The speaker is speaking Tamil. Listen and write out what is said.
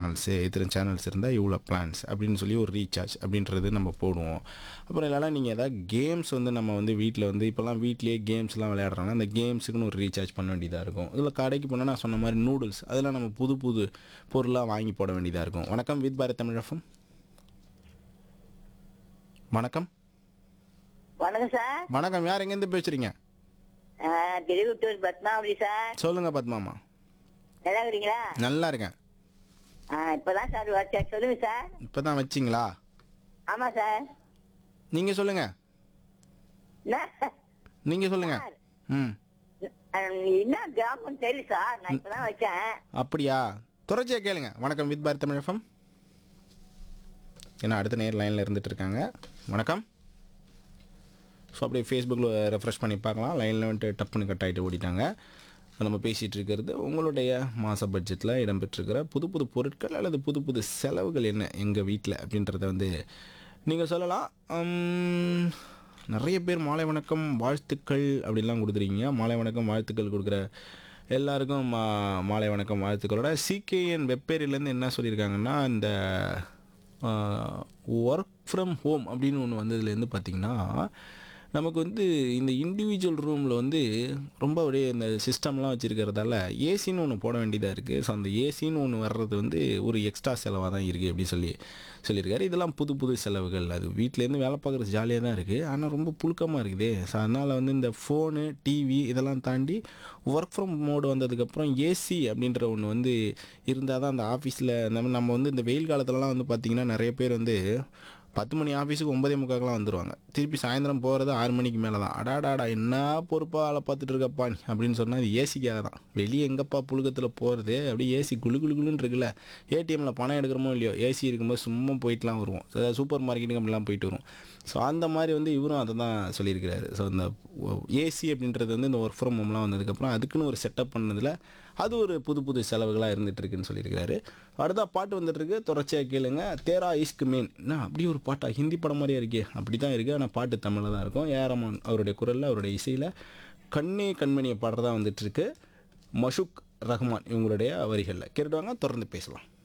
சேனல்ஸு இத்தனை சேனல்ஸ் இருந்தால் இவ்வளோ பிளான்ஸ் அப்படின்னு சொல்லி ஒரு ரீசார்ஜ் அப்படின்றது நம்ம போடுவோம் அப்புறம் இல்லைனா நீங்கள் ஏதாவது கேம்ஸ் வந்து நம்ம வந்து வீட்டில் வந்து இப்போல்லாம் வீட்லேயே கேம்ஸ்லாம் விளையாடுறாங்க அந்த கேம்ஸுக்குன்னு ஒரு ரீசார்ஜ் பண்ண வேண்டியதாக இருக்கும் இதில் கடைக்கு போனால் நான் சொன்ன மாதிரி நூடுல்ஸ் அதெல்லாம் நம்ம புது புது பொருளாக வாங்கி போட வேண்டியதாக இருக்கும் வணக்கம் வித் பாரத் தமிழகம் வணக்கம் வணக்கம் சார் வணக்கம் யார் எங்கேருந்து பேசுகிறீங்க திருவிட்டூர் பத்மாவதி சார் சொல்லுங்கள் பத்மாமா நல்லா இருக்கிறீங்களா நல்லா இருக்கேன் ஆ, இப்பதான் சார் வச்சேன் சொல்லுங்க சார் இப்போ தான் வச்சிங்களா ஆமா சார் நீங்கள் சொல்லுங்கள் என்ன நீங்கள் சொல்லுங்கள் சார், ம் அஹ், என்ன கிராமம் தெரியல சார் நான் இப்பதான் வச்சேன் அப்படியா தொடர்ச்சியாக கேளுங்க வணக்கம் வித் பாரத் தமிழகம் ஏன்னா அடுத்த நேர் லைனில் இருந்துட்டு இருக்காங்க வணக்கம் ஸோ அப்படியே ஃபேஸ்புக்கில் ரெஃப்ரெஷ் பண்ணி பார்க்கலாம் லைனில் வந்துட்டு டப்புன்னு கட் ஆகிட்டு ஓடிட்டாங்க இப்ப நம்ம பேசிகிட்டு இருக்கிறது உங்களுடைய மாத பட்ஜெட்டில் இடம்பெற்றிருக்கிற புது புது பொருட்கள் அல்லது புது புது செலவுகள் என்ன எங்கள் வீட்டில் அப்படின்றத வந்து நீங்கள் சொல்லலாம் உம், நிறைய பேர் மாலை வணக்கம் வாழ்த்துக்கள் அப்படிலாம் கொடுத்துருக்கீங்க மாலை வணக்கம் வாழ்த்துக்கள் கொடுக்குற எல்லாருக்கும் மா மாலை வணக்கம் வாழ்த்துக்களோட சிகேஎன் வெப்பேரியிலேருந்து என்ன சொல்லியிருக்காங்கன்னா இந்த ஒர்க் ஃப்ரம் ஹோம் அப்படின்னு ஒன்று வந்ததுலேருந்து பார்த்திங்கன்னா நமக்கு வந்து இந்த இண்டிவிஜுவல் ரூமில் வந்து ரொம்ப அப்படியே இந்த சிஸ்டம்லாம் வச்சுருக்கிறதால ஏசின்னு ஒன்று போட வேண்டியதாக இருக்குது ஸோ அந்த ஏசின்னு ஒன்று வர்றது வந்து ஒரு எக்ஸ்ட்ரா செலவாக தான் இருக்குது அப்படி சொல்லி சொல்லியிருக்காரு இதெல்லாம் புது புது செலவுகள் அது வீட்டிலேருந்து வேலை பார்க்குறது ஜாலியாக தான் இருக்குது ஆனால் ரொம்ப புழுக்கமாக இருக்குது ஸோ அதனால் வந்து இந்த ஃபோனு டிவி இதெல்லாம் தாண்டி ஒர்க் ஃப்ரம் மோடு வந்ததுக்கப்புறம் ஏசி அப்படின்ற ஒன்று வந்து இருந்தால் தான் அந்த ஆஃபீஸில் நம்ம நம்ம வந்து இந்த வெயில் காலத்துலலாம் வந்து பார்த்திங்கன்னா நிறைய பேர் வந்து பத்து மணி ஆஃபீஸுக்கு ஒன்பதே முக்காக்கெலாம் வந்துடுவாங்க திருப்பி சாயந்தரம் போகிறது ஆறு மணிக்கு மேலே தான் அடாடாடா என்ன பொறுப்பாக வேலை பார்த்துட்டு இருக்கப்பா நீ அப்படின்னு சொன்னால் இது ஏசிக்காக தான் வெளியே எங்கப்பா புழுக்கத்தில் போகிறது அப்படியே ஏசி குளு குளு குளுன்னு இருக்குல்ல ஏடிஎம்மில் பணம் எடுக்கிறோமோ இல்லையோ ஏசி இருக்கும்போது சும்மா போயிட்டுலாம் வருவோம் அதாவது சூப்பர் மார்க்கெட்டுக்கு அப்படிலாம் போயிட்டு வரும் ஸோ அந்த மாதிரி வந்து இவரும் அதை தான் சொல்லியிருக்கிறாரு ஸோ இந்த ஏசி அப்படின்றது வந்து இந்த ஒர்க் ஃப்ரம் ஹோம்லாம் வந்ததுக்கப்புறம் அதுக்குன்னு ஒரு செட்டப் பண்ணதில் அது ஒரு புது புது செலவுகளாக இருந்துட்டு இருக்குன்னு சொல்லியிருக்கிறாரு அடுத்த பாட்டு வந்துட்டு இருக்கு தொடர்ச்சியாக கேளுங்க தேரா இஸ்க் மேன் என்ன அப்படி ஒரு பாட்டா ஹிந்தி படம் மாதிரியே இருக்கே அப்படி தான் இருக்குது ஆனால் பாட்டு தமிழில் தான் இருக்கும் ஏரமான் அவருடைய குரலில் அவருடைய இசையில் கண்ணே கண்மணியை பாடுறதா வந்துட்டு இருக்கு மஷுக் ரஹ்மான் இவங்களுடைய வரிகளில் கேட்டுவாங்க தொடர்ந்து பேசலாம்